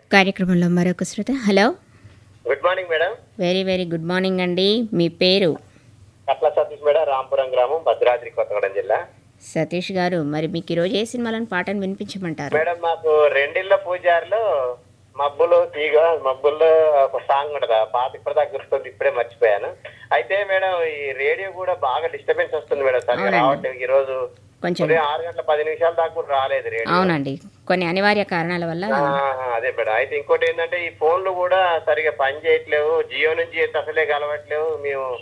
కార్యక్రమంలో మరొక శ్రోత hello good morning madam very very good morning అండి మీ పేరు కట్ల సతీష్ మేడం రాంపురం గ్రామం భద్రాద్రి కొత్తగూడెం జిల్లా సతీష్ గారు మరి మీకు ఈరోజు ఏ సినిమాలను పాటను వినిపించమంటారు మేడం మాకు రెండిళ్ళ పూజారిలో మబ్బులు తీగ మబ్బుల్లో ఒక సాంగ్ ఉంటది ఆ పాత ఇప్పటిదాకా గుర్తుంది ఇప్పుడే మర్చిపోయాను అయితే మేడం ఈ రేడియో కూడా బాగా డిస్టర్బెన్స్ వస్తుంది మేడం సరిగా అవునండి. రావట్లేదు ఈ రోజు కొంచెం ఉదయం ఆరు గంటల పది నిమిషాల దాకా కూడా రాలేదు రేడియో అవునండి కొన్ని అనివార్య కారణాల వల్ల ఆహా, అదే మేడం అయితే ఇంకోటి ఏంటంటే ఈ ఫోన్లు కూడా సరిగా పని చేయట్లేవు జియో నుంచి అయితే అసలే కలవట్లేవు మేము